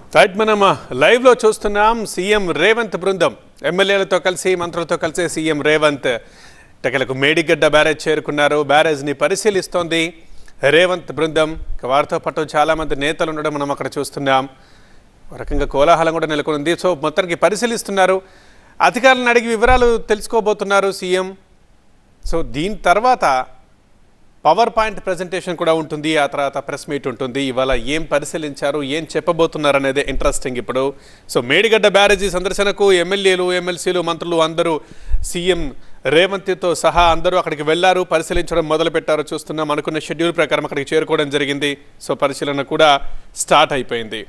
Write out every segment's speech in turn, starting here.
right మనం live లో చూస్తున్నాం సీఎం రేవంత్ బృందం ఎమ్మెల్యేలతో కలిసి మంత్రులతో కలిసి సీఎం రేవంత్ టెకలకు మేడిగడ్డ బ్యారేజ్ చేరుకున్నారు బ్యారేజ్ ని పరిశీలిస్తోంది రేవంత్ బృందం ఇక వారితో పాటు చాలా మంది నేతలు ఉండడం మనం అక్కడ చూస్తున్నాం ఒక రకంగా కోలాహలం కూడా నెలకొంది సో మొత్తానికి పరిశీలిస్తున్నారు అధికారులను అడిగి వివరాలు తెలుసుకోబోతున్నారు సీఎం సో దీని తర్వాత పవర్ పాయింట్ ప్రజెంటేషన్ కూడా ఉంటుంది ఆ తర్వాత ప్రెస్ మీట్ ఉంటుంది ఇవాళ ఏం పరిశీలించారు ఏం చెప్పబోతున్నారు అనేది ఇంట్రెస్టింగ్ ఇప్పుడు సో మేడిగడ్డ బ్యారేజీ సందర్శనకు ఎమ్మెల్యేలు ఎమ్మెల్సీలు మంత్రులు అందరూ సీఎం రేవంత్తో సహా అందరూ అక్కడికి వెళ్లారు పరిశీలించడం మొదలు పెట్టారు చూస్తున్నాం అనుకున్న షెడ్యూల్ ప్రకారం అక్కడికి చేరుకోవడం జరిగింది సో పరిశీలన కూడా స్టార్ట్ అయిపోయింది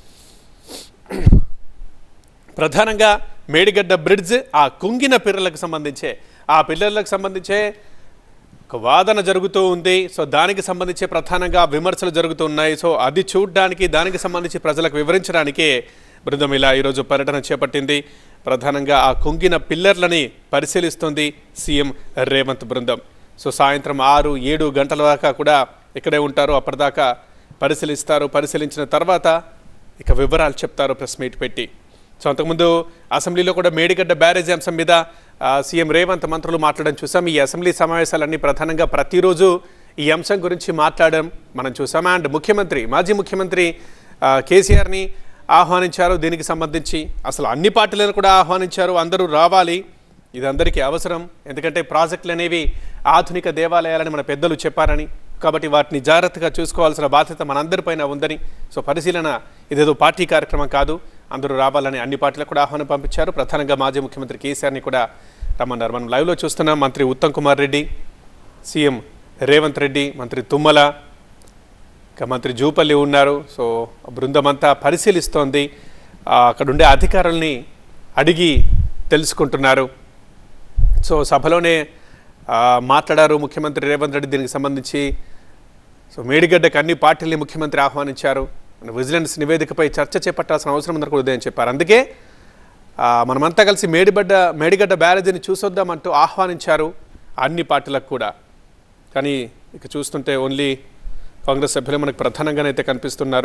ప్రధానంగా మేడిగడ్డ బ్రిడ్జ్ ఆ కుంగిన పిల్లలకు సంబంధించే ఆ పిల్లలకు సంబంధించే ఒక వాదన జరుగుతూ ఉంది సో దానికి సంబంధించి ప్రధానంగా విమర్శలు జరుగుతూ ఉన్నాయి సో అది చూడడానికి దానికి సంబంధించి ప్రజలకు వివరించడానికే బృందం ఇలా ఈరోజు పర్యటన చేపట్టింది ప్రధానంగా ఆ కుంగిన పిల్లర్లని పరిశీలిస్తుంది సీఎం రేవంత్ బృందం సో సాయంత్రం ఆరు ఏడు గంటల దాకా కూడా ఇక్కడే ఉంటారు అప్పటిదాకా పరిశీలిస్తారు పరిశీలించిన తర్వాత ఇక వివరాలు చెప్తారు ప్రెస్ మీట్ పెట్టి సో అంతకుముందు అసెంబ్లీలో కూడా మేడిగడ్డ బ్యారేజ్ అంశం మీద ఆ, సీఎం రేవంత్ మంత్రులు మాట్లాడడం చూసాం ఈ అసెంబ్లీ సమావేశాలన్నీ ప్రధానంగా ప్రతిరోజు ఈ అంశం గురించి మాట్లాడడం మనం చూసాం అండ్ ముఖ్యమంత్రి మాజీ ముఖ్యమంత్రి ఆ, కేసీఆర్ని ఆహ్వానించారు దీనికి సంబంధించి అసలు అన్ని పార్టీలను కూడా ఆహ్వానించారు అందరూ రావాలి ఇది అందరికీ అవసరం ఎందుకంటే ప్రాజెక్టులు అనేవి ఆధునిక దేవాలయాలని మన పెద్దలు చెప్పారని కాబట్టి వాటిని జాగ్రత్తగా చూసుకోవాల్సిన బాధ్యత మనందరిపైన ఉందని సో పరిశీలన ఇదేదో పార్టీ కార్యక్రమం కాదు అందరూ రావాలని అన్ని పార్టీలకు కూడా ఆహ్వానం పంపించారు ప్రధానంగా మాజీ ముఖ్యమంత్రి కేసీఆర్ని కూడా రమ్మన్నారు మనం లైవ్లో చూస్తున్నాం మంత్రి ఉత్తమ్ కుమార్ రెడ్డి సీఎం రేవంత్ రెడ్డి మంత్రి తుమ్మల ఇంకా మంత్రి జూపల్లి ఉన్నారు సో బృందం అంతా పరిశీలిస్తోంది ఆ, అక్కడ ఉండే అధికారుల్ని అడిగి తెలుసుకుంటున్నారు సో సభలోనే ఆ, మాట్లాడారు ముఖ్యమంత్రి రేవంత్ రెడ్డి దీనికి సంబంధించి సో మేడిగడ్డకు అన్ని పార్టీల్ని ముఖ్యమంత్రి ఆహ్వానించారు మన విజిలెన్స్ నివేదికపై చర్చ చేపట్టాల్సిన అవసరం ఉందని కూడా ఉదయం చెప్పారు అందుకే ఆ, మనమంతా కలిసి మేడిగడ్డ మేడిగడ్డ బ్యారేజీని చూసొద్దామంటూ ఆహ్వానించారు అన్ని పార్టీలకు కూడా కానీ ఇక చూస్తుంటే ఓన్లీ కాంగ్రెస్ సభ్యులు మనకు ప్రధానంగానైతే కనిపిస్తున్నారు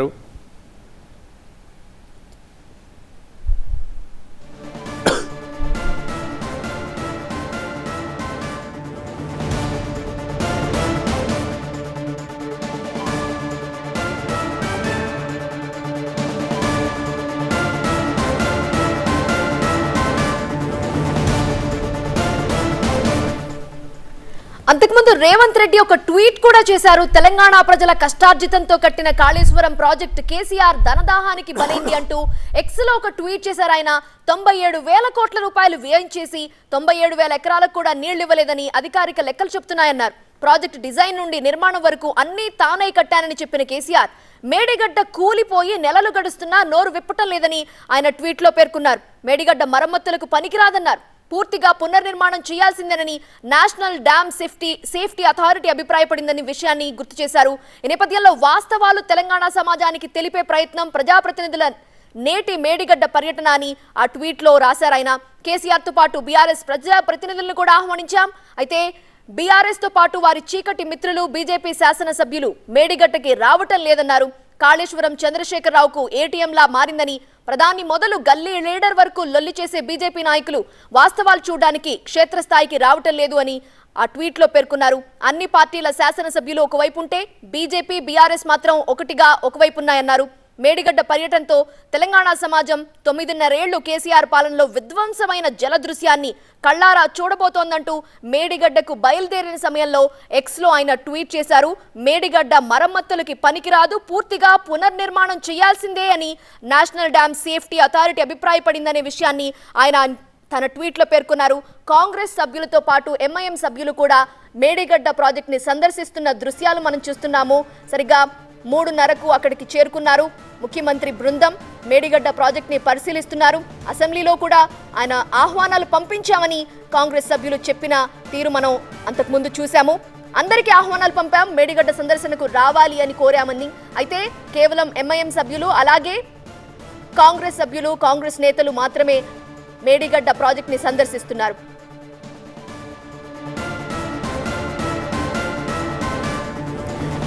అంతకుముందు రేవంత్ రెడ్డి ఒక ట్వీట్ కూడా చేశారు తెలంగాణ ప్రజల కష్టార్జితంతో కట్టిన కాళేశ్వరం ప్రాజెక్టు కేసీఆర్ ధనదాహానికి బలైంది అంటూ ఎక్స్ లో ఒక ట్వీట్ చేశారు ఆయన తొంభై ఏడు వేల కోట్ల రూపాయలు వ్యయం చేసి తొంభై ఏడు వేల ఎకరాలకు కూడా నీళ్లు ఇవ్వలేదని అధికారిక లెక్కలు చెప్తున్నాయన్నారు ప్రాజెక్టు డిజైన్ నుండి నిర్మాణం వరకు అన్నీ తానే కట్టానని చెప్పిన కేసీఆర్ మేడిగడ్డ కూలిపోయి నెలలు గడుస్తున్నా నోరు విప్పటం లేదని ఆయన ట్వీట్లో పేర్కొన్నారు మేడిగడ్డ మరమ్మతులకు పనికిరాదన్నారు పూర్తిగా పునర్నిర్మాణం చేయాల్సిందేనని national dam safety safety authority అభిప్రాయపడిందని విషయాన్ని గుర్తు చేశారు ఈ నేపథ్యంలో వాస్తవాలు తెలంగాణ సమాజానికి తెలిపే ప్రయత్నం ప్రజాప్రతినిధుల నేటి మేడిగడ్డ పర్యటన అని ఆ ట్వీట్ లో రాశారు ఆయన కేసీఆర్ తో పాటు బీఆర్ఎస్ ప్రజాప్రతినిధులను కూడా ఆహ్వానించాం అయితే బీఆర్ఎస్ తో పాటు వారి చీకటి మిత్రులు బీజేపీ శాసనసభ్యులు మేడిగడ్డకి రావటం లేదన్నారు కాళేశ్వరం చంద్రశేఖరరావుకు ఏటీఎంలా మారిందని ప్రధాని మొదలు గల్లీ లీడర్ వరకు లొల్లి చేసే బీజేపీ నాయకులు వాస్తవాలు చూడడానికి క్షేత్రస్థాయికి రావటం లేదు అని ఆ ట్వీట్లో పేర్కొన్నారు అన్ని పార్టీల శాసనసభ్యులు ఒకవైపు ఉంటే బీజేపీ బీఆర్ఎస్ మాత్రం ఒకటిగా ఒకవైపు ఉన్నాయన్నారు మేడిగడ్డ పర్యటనతో తెలంగాణ సమాజం తొమ్మిదిన్నరేళ్లు కేసీఆర్ పాలనలో విధ్వంసమైన జల దృశ్యాన్ని కళ్ళారా చూడబోతోందంటూ మేడిగడ్డకు బయలుదేరిన సమయంలో ఎక్స్ లో ఆయన ట్వీట్ చేశారు మేడిగడ్డ మరమ్మతులకి పనికిరాదు పూర్తిగా పునర్నిర్మాణం చేయాల్సిందే అని నేషనల్ డ్యామ్ సేఫ్టీ అథారిటీ అభిప్రాయపడిందనే విషయాన్ని ఆయన తన ట్వీట్లో పేర్కొన్నారు కాంగ్రెస్ సభ్యులతో పాటు ఎంఐఎం సభ్యులు కూడా మేడిగడ్డ ప్రాజెక్ట్ ని సందర్శిస్తున్న దృశ్యాలు మనం చూస్తున్నాము సరిగ్గా మూడున్నరకు అక్కడికి చేరుకున్నారు ముఖ్యమంత్రి బృందం మేడిగడ్డ ప్రాజెక్ట్ ని పరిశీలిస్తున్నారు అసెంబ్లీలో కూడా ఆయన ఆహ్వానాలు పంపించామని కాంగ్రెస్ సభ్యులు చెప్పిన తీరు మనం అంతకుముందు చూశాము అందరికీ ఆహ్వానాలు పంపాం మేడిగడ్డ సందర్శనకు రావాలి అని కోరామని అయితే కేవలం ఎంఐఎం సభ్యులు అలాగే కాంగ్రెస్ సభ్యులు కాంగ్రెస్ నేతలు మాత్రమే మేడిగడ్డ ప్రాజెక్ట్ ని సందర్శిస్తున్నారు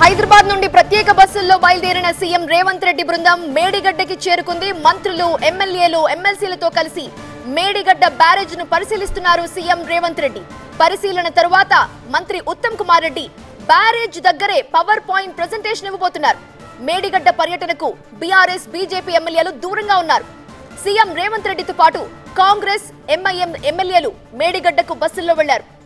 హైదరాబాద్ నుండి ప్రత్యేక బస్సుల్లో బయలుదేరిన సీఎం రేవంత్ రెడ్డి బృందం మేడిగడ్డకి చేరుకుంది మంత్రులు ఎమ్మెల్యేలు ఎమ్మెల్సీలతో కలిసి మేడిగడ్డ బ్యారేజ్ ను పరిశీలిస్తున్నారు సీఎం రేవంత్ రెడ్డి పరిశీలన తరువాత మంత్రి ఉత్తమ్ కుమార్ రెడ్డి బ్యారేజ్ దగ్గరే పవర్ పాయింట్ ప్రెజెంటేషన్ ఇవ్వబోతున్నారు మేడిగడ్డ పర్యటనకు బీఆర్ఎస్ బీజేపీ ఎమ్మెల్యేలు దూరంగా ఉన్నారు సీఎం రేవంత్ రెడ్డితో పాటు కాంగ్రెస్ ఎంఐఎం ఎమ్మెల్యేలు మేడిగడ్డకు బస్సుల్లో వెళ్లారు